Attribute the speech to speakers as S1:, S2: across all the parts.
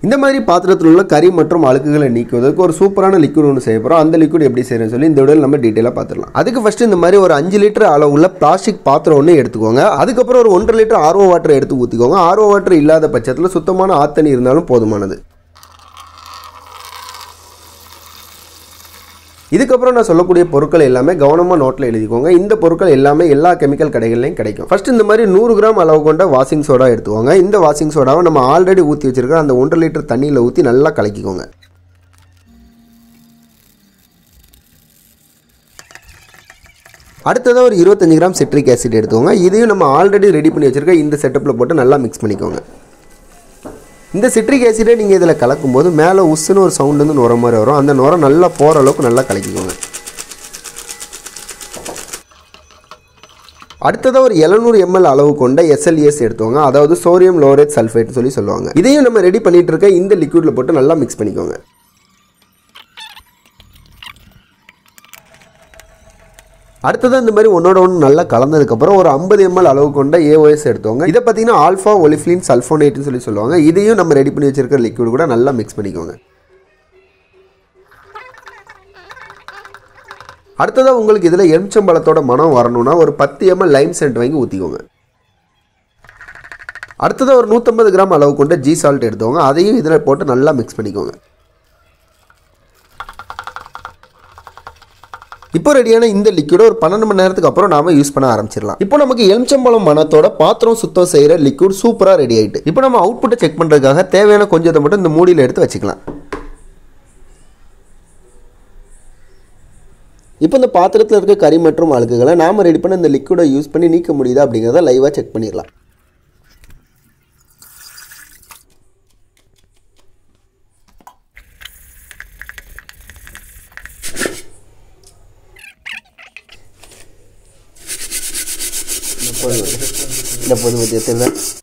S1: இந்த மாதிரி பாத்திரத்தில் உள்ள கறி மற்றும் அழுக்குகளை நீக்குவதற்கு ஒரு சூப்பரான லிக்விட் ஒன்று செய்ய போகிறோம் அந்த லிக்விட் எப்படி செய்யறேன்னு சொல்லி இந்த வீடியோவில் நம்ம டீட்டெயிலாக பார்த்துடலாம் அதுக்கு ஃபர்ஸ்ட் இந்த மாதிரி ஒரு அஞ்சு லிட்டர் அளவுள்ள பிளாஸ்டிக் பாத்திரம் ஒன்று எடுத்துக்கோங்க அதுக்கப்புறம் ஒரு ஒன்றரை லிட்டர் ஆர்வோ வாட்டர் எடுத்து ஊற்றிக்கோங்க ஆர்வோ வாட்டர் இல்லாத பட்சத்தில் சுத்தமான ஆத்தண்ணி இருந்தாலும் போதுமானது இதுக்கப்புறம் நான் சொல்லக்கூடிய பொருட்கள் எல்லாமே கவனமாக நோட்டில் எழுதிக்கோங்க இந்த பொருட்கள் எல்லாமே எல்லா கெமிக்கல் கடைகள்லையும் கிடைக்கும் ஃபர்ஸ்ட் இந்த மாதிரி நூறு கிராம் அளவு கொண்ட வாஷிங் சோடா எடுத்துக்கோங்க இந்த வாஷிங் சோடாவை நம்ம ஆல்ரெடி ஊற்றி வச்சிருக்க அந்த ஒன்றரை லிட்டர் தண்ணியில் ஊற்றி நல்லா கலக்கிக்கோங்க அடுத்ததாக ஒரு இருபத்தஞ்சு கிராம் சிட்ரிக் ஆசிட் எடுத்துக்கோங்க இதையும் நம்ம ஆல்ரெடி ரெடி பண்ணி வச்சிருக்க இந்த செட்டப்பில் போட்டு நல்லா மிக்ஸ் பண்ணிக்கோங்க இந்த சிட்ரிக் ஆசிடை நீங்கள் இதில் கலக்கும்போது மேலே உஸ்ஸுன்னு ஒரு சவுண்ட் வந்து நுர மாதிரி வரும் அந்த நுர நல்லா போகிற அளவுக்கு நல்லா கலக்கிக்கோங்க அடுத்ததாக ஒரு 700 எம்எல் அளவு கொண்ட எஸ்எல்எஸ் எடுத்துவாங்க அதாவது சோடியம் லோரேட் சல்ஃபேட் சொல்லி சொல்லுவாங்க இதையும் நம்ம ரெடி பண்ணிட்டு இருக்க இந்த லிக்விட்ல போட்டு நல்லா மிக்ஸ் பண்ணிக்கோங்க அடுத்தது இந்த மாதிரி ஒன்னோட ஒன்று நல்லா கலந்ததுக்கப்புறம் ஒரு ஐம்பது எம்எல் அளவு கொண்ட ஏஓஎஸ் எடுத்துவாங்க இதை பார்த்தீங்கன்னா ஆல்ஃபா ஒலிஃப்ளின் சல்ஃபோனேட்னு சொல்லி சொல்லுவாங்க இதையும் நம்ம ரெடி பண்ணி வச்சிருக்கிற லிக்விட் கூட நல்லா மிக்ஸ் பண்ணிக்கோங்க அடுத்ததாக உங்களுக்கு இதில் எலுமிச்சம்பழத்தோட மனம் வரணும்னா ஒரு பத்து எம்எல் லைம் சென்ட் வாங்கி ஊற்றிக்கோங்க அடுத்ததாக ஒரு நூற்றம்பது கிராம் அளவு கொண்ட ஜி சால்ட் எடுத்துக்கோங்க அதையும் இதில் போட்டு நல்லா மிக்ஸ் பண்ணிக்கோங்க இப்போ ரெடியான இந்த லிக்விட ஒரு பன்னெண்டு மணி நேரத்துக்கு அப்புறம் நாம யூஸ் பண்ண ஆரம்பிச்சிடலாம் இப்போ நமக்கு எலுமிச்சம்பழம் மனத்தோட பாத்திரம் சுத்தம் செய்யற லிக்விட் சூப்பராக ரெடி ஆயிட்டு இப்போ நம்ம அவுட்புட்டை செக் பண்ணுறதுக்காக தேவையான கொஞ்சத்தை மட்டும் இந்த மூடியில் எடுத்து வச்சுக்கலாம் இப்போ இந்த பாத்திரத்தில் இருக்க கறி மற்றும் அழுக்குகளை நாம ரெடி பண்ண இந்த லிக்விடை யூஸ் பண்ணி நீக்க முடியுதா அப்படிங்கிறத லைவாக செக் பண்ணிடலாம் இந்த பொது பத்தியத்தில்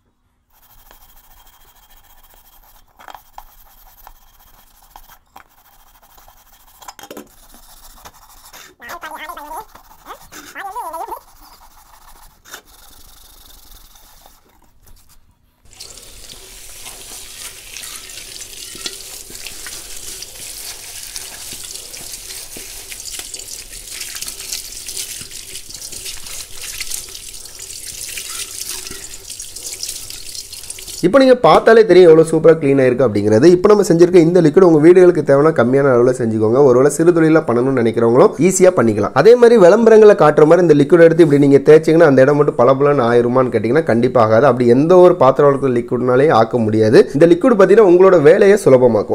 S1: இப்போ நீங்கள் பார்த்தாலே தெரியும் எவ்வளோ சூப்பராக க்ளீனாக இருக்குது அப்படிங்கிறது இப்போ நம்ம செஞ்சிருக்க இந்த லிக்விட் உங்கள் வீடுகளுக்கு தேவையான கம்மியான அளவில் செஞ்சுக்கோங்க ஒருவேளை சிறு தொழிலாக பண்ணணும்னு நினைக்கிறவங்களும் ஈஸியாக பண்ணிக்கலாம் அதே மாதிரி விளம்பரங்களை காட்டுற மாதிரி இந்த லிக்விட் எடுத்து இப்படி நீங்கள் தேய்ச்சிங்கன்னா அந்த இடம் மட்டும் பளபளன்னு ஆயிருமான்னு கேட்டிங்கன்னா கண்டிப்பாக ஆகாது அப்படி எந்த ஒரு பாத்திரம் வளர்க்குற லிக்விட்னாலே ஆக்க முடியாது இந்த லிக்விட் பார்த்தீங்கன்னா உங்களோட வேலையை சுலபமாக்கும்